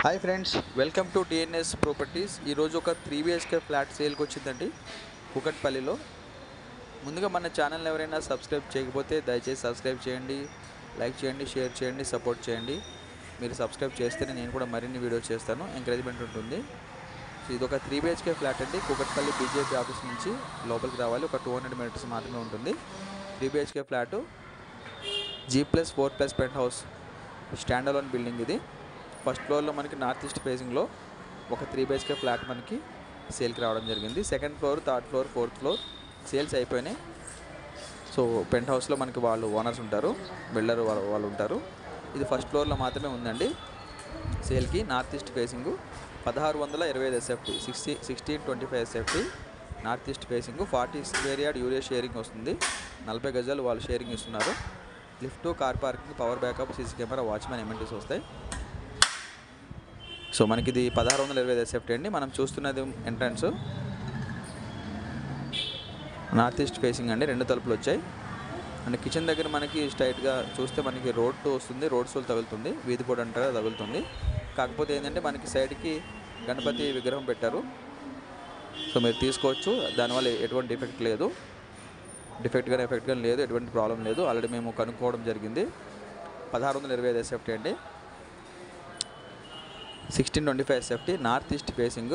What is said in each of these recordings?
hi friends welcome to TNS properties ఈరోజు ఒక three BHK flat సేల్కి వచ్చిందండి కుకట్పల్లిలో ముందుగా మన ఛానల్ ఎవరైనా సబ్స్క్రైబ్ చేయకపోతే దయచేసి సబ్స్క్రైబ్ చేయండి లైక్ చేయండి షేర్ చేయండి సపోర్ట్ చేయండి మీరు సబ్స్క్రైబ్ చేస్తేనే నేను కూడా మరిన్ని వీడియోస్ చేస్తాను ఎంకరేజ్మెంట్ ఉంటుంది సో ఇది ఒక త్రీ బిహెచ్కే ఫ్లాట్ అండి కుకట్పల్లి బీజేపీ ఆఫీస్ నుంచి లోపలికి రావాలి ఒక టూ హండ్రెడ్ మీటర్స్ మాత్రమే ఉంటుంది three BHK flat G plus four plus penthouse standalone building ఇది ఫస్ట్ ఫ్లోర్లో మనకి నార్త్ ఈస్ట్ ఫేసింగ్లో ఒక త్రీ బిహెచ్కే ఫ్లాట్ మనకి సేల్కి రావడం జరిగింది second floor third floor fourth floor sales అయిపోయినాయి సో పెంట్ హౌస్లో మనకి వాళ్ళు ఓనర్స్ ఉంటారు బిల్డర్ వాళ్ళు వాళ్ళు ఉంటారు ఇది ఫస్ట్ ఫ్లోర్లో మాత్రమే ఉందండి సేల్కి నార్త్ ఈస్ట్ ఫేసింగ్ పదహారు వందల ఇరవై ఐదు SFT sixty sixteen twenty five SFT north east facing forty square yard యూరియా షేరింగ్ వస్తుంది నలభై గజాలు వాళ్ళు షేరింగ్ ఇస్తున్నారు lift car parking power backup CC camera watchman amenities వస్తాయి సో మనకి ఇది పదహారు వందల ఇరవై ఐదు ఎస్ఎఫ్టీ అండి మనం చూస్తున్నది ఎంట్రన్స్ నార్త్ ఈస్ట్ ఫేసింగ్ అండి రెండు తలుపులు వచ్చాయి అండ్ కిచెన్ దగ్గర మనకి స్ట్రైట్గా చూస్తే మనకి రోడ్ వస్తుంది రోడ్ సోల్ తగులుతుంది వీధి పొడి అంటారా తగులుతుంది కాకపోతే ఏంటంటే మనకి సైడ్కి గణపతి విగ్రహం పెట్టారు సో మీరు తీసుకోవచ్చు దానివల్ల ఎటువంటి డిఫెక్ట్ లేదు డిఫెక్ట్ కానీ ఎఫెక్ట్ కానీ లేదు ఎటువంటి ప్రాబ్లం లేదు ఆల్రెడీ మేము కనుక్కోవడం జరిగింది పదహారు వందల ఇరవై ఐదు ఎస్ఎఫ్టీ అండి sixteen twenty five SFT north east facing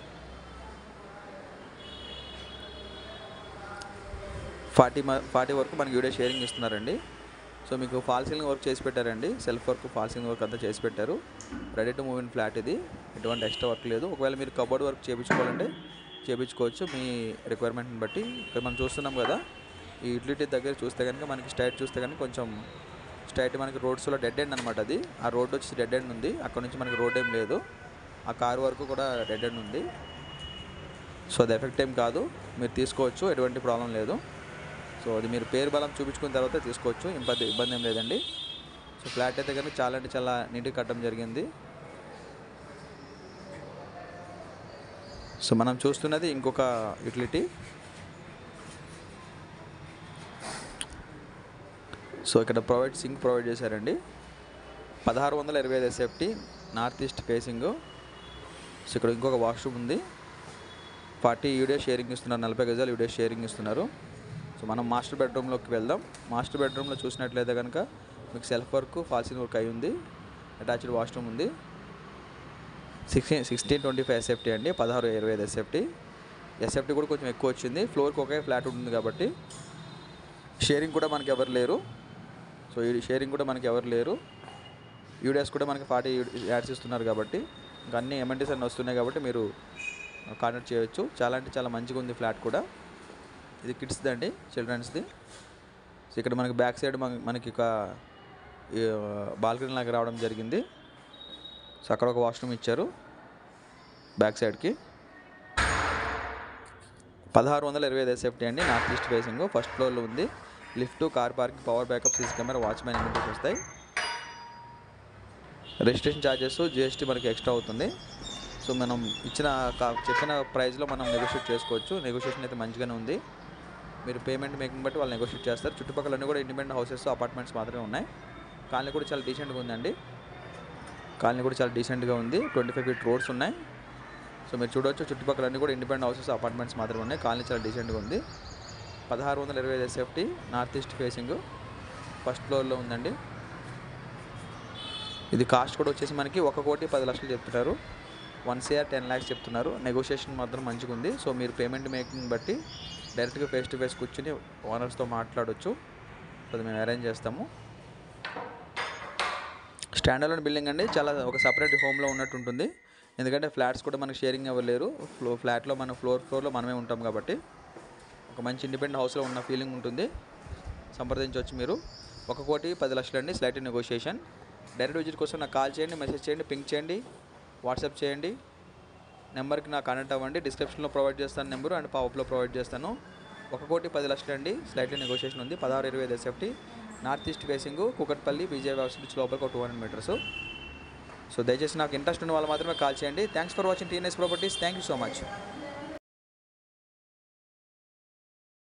forty forty వరకు మనకి వీడియో షేరింగ్ ఇస్తున్నారండి సో మీకు ఫాల్ సీలింగ్ వర్క్ చేసి పెట్టారండి self work fall ceiling work అంతా చేసి పెట్టారు ready to move in flat ఇది ఎటువంటి ఎక్స్ట్రా వర్క్ లేదు ఒకవేళ మీరు కబోర్డ్ వర్క్ చేయించుకోవాలంటే చేయించుకోవచ్చు మీ రిక్వైర్మెంట్ని బట్టి ఇక్కడ మనం చూస్తున్నాం కదా ఈ యూటిలిటీ దగ్గర చూస్తే కనుక మనకి స్ట్రైట్ చూస్తే కనుక కొంచెం స్ట్రైట్ మనకి రోడ్స్లో డెడ్ ఎండ్ అనమాట అది ఆ రోడ్ వచ్చి డెడ్ ఎండ్ ఉంది అక్కడ నుంచి మనకి రోడ్ ఏం లేదు ఆ కార్ వరకు కూడా డెడ్ ఎండ్ ఉంది సో అది ఎఫెక్ట్ ఏం కాదు మీరు తీసుకోవచ్చు ఎటువంటి ప్రాబ్లం లేదు సో అది మీరు పేరు బలం చూపించుకున్న తర్వాత తీసుకోవచ్చు ఇబ్బంది ఇబ్బంది ఏం లేదండి సో ఫ్లాట్ అయితే కనుక చాలా అంటే చాలా నీట్గా కట్టడం జరిగింది సో మనం చూస్తున్నది ఇంకొక యూటిలిటీ సో ఇక్కడ ప్రొవైడ్ సింక్ ప్రొవైడ్ చేశారండి పదహారు వందల ఇరవై ఐదు SFT north east facing so ఇక్కడ ఇంకొక వాష్రూమ్ ఉంది ఫార్టీ యూడియో షేరింగ్ ఇస్తున్నారు నలభై గజాలు యూడియో షేరింగ్ ఇస్తున్నారు సో మనం మాస్టర్ బెడ్రూమ్లోకి వెళ్దాం మాస్టర్ బెడ్రూమ్లో చూసినట్లయితే కనుక మీకు సెల్ఫ్ వర్క్ ఫాల్సింగ్ వర్క్ అయి ఉంది అటాచ్డ్ వాష్రూమ్ ఉంది sixteen sixteen twenty five SFT అండి పదహారు ఇరవై ఐదు ఎస్ఎఫ్టీ ఎస్ఎఫ్టీ కూడా కొంచెం ఎక్కువ వచ్చింది ఫ్లోర్కి ఒకే ఫ్లాట్ ఉంటుంది కాబట్టి షేరింగ్ కూడా మనకి ఎవరు లేరు సో ఈ షేరింగ్ కూడా మనకి ఎవరు లేరు యూడిఎస్ కూడా మనకి ఫార్టీ యాడ్స్ ఇస్తున్నారు కాబట్టి ఇంకా అన్ని ఎమ్ఎన్టీస్ అన్నీ వస్తున్నాయి కాబట్టి మీరు కాంటాక్ట్ చేయొచ్చు చాలా అంటే చాలా మంచిగా ఉంది ఫ్లాట్ కూడా ఇది కిడ్స్ది అండి చిల్డ్రన్స్ది సో ఇక్కడ మనకి బ్యాక్ సైడ్ మన- మనకి ఒక బాల్కనీ లాగా రావడం జరిగింది సో అక్కడ ఒక వాష్రూమ్ ఇచ్చారు బ్యాక్ సైడ్కి పదహారు వందల ఇరవై ఐదు ఎస్ఎఫ్టీ అండి నార్త్ ఈస్ట్ ఫేసింగ్ ఫస్ట్ ఫ్లోర్లో ఉంది lift car parking power backup CC camera watchman amenities వస్తాయి రిజిస్ట్రేషన్ ఛార్జెస్ జిఎస్టీ మనకి ఎక్స్ట్రా అవుతుంది సో మనం ఇచ్చిన కా- చెప్పిన ప్రైస్లో మనం నెగోషియేట్ చేసుకోవచ్చు నెగోషియేషన్ అయితే మంచిగానే ఉంది మీరు పేమెంట్ మేకింగ్ బట్టి వాళ్ళు నెగోషియేట్ చేస్తారు చుట్టుపక్కల అన్నీ కూడా ఇండిపెండెంట్ హౌసెస్ అపార్ట్మెంట్స్ మాత్రమే ఉన్నాయి కాలనీ కూడా చాలా డీసెంట్గా ఉందండి కాలనీ కూడా చాలా డీసెంట్గా ఉంది ట్వంటీ ఫైవ్ ఫీట్ రోడ్స్ ఉన్నాయి సో మీరు చూడవచ్చు చుట్టుపక్కల అన్నీ కూడా ఇండిపెండెంట్ హౌసెస్ అపార్ట్మెంట్స్ మాత్రమే ఉన్నాయి కాలనీ చాలా డీసెంట్గా ఉంది పదహారు వందల ఇరవై ఐదు SFT north east facing first ఫ్లోర్లో ఉందండి ఇది కాస్ట్ కూడా వచ్చేసి మనకి ఒక కోటి పది లక్షలు చెప్తున్నారు వన్ సిఆర్ టెన్ ల్యాక్స్ చెప్తున్నారు నెగోషియేషన్ మాత్రం మంచిగా ఉంది సో మీరు పేమెంట్ మేకింగ్ బట్టి డైరెక్ట్గా ఫేస్ టు ఫేస్ కూర్చుని ఓనర్స్తో మాట్లాడొచ్చు సో అది మేము అరేంజ్ చేస్తాము స్టాండర్డ్ బిల్డింగ్ అండి చాలా ఒక సపరేట్ హోమ్లో ఉన్నట్టు ఉంటుంది ఎందుకంటే ఫ్లాట్స్ కూడా మనకి షేరింగ్ అవ్వలేరు ఫ్లో ఫ్లాట్లో మన ఫ్లోర్ ఫ్లోర్లో మనమే ఉంటాం కాబట్టి ఒక మంచి ఇండిపెండెంట్ హౌస్లో ఉన్న ఫీలింగ్ ఉంటుంది సంప్రదించవచ్చు మీరు ఒక కోటి పది లక్షలు అండి స్లైట్ నెగోషియేషన్ డైరెక్ట్ విజిట్ కోసం నాకు కాల్ చేయండి మెసేజ్ చేయండి పింక్ చేయండి వాట్సాప్ చేయండి నెంబర్కి నాకు కనెక్ట్ అవ్వండి డిస్క్రిప్షన్లో ప్రొవైడ్ చేస్తాను నెంబరు అండ్ పాపప్లో ప్రొవైడ్ చేస్తాను ఒక కోటి పది లక్షలు అండి స్లైట్లీ నెగోషియేషన్ ఉంది పదహారు ఇరవై ఐదు SFT north east facing Kukatpally బీజే వ్యవస్థ నుంచి లోపలికి ఒక టూ హండ్రెడ్ మీటర్స్ సో దయచేసి నాకు ఇంట్రెస్ట్ ఉన్న వాళ్ళు మాత్రమే కాల్ చేయండి thanks for watching TNS properties thank you so much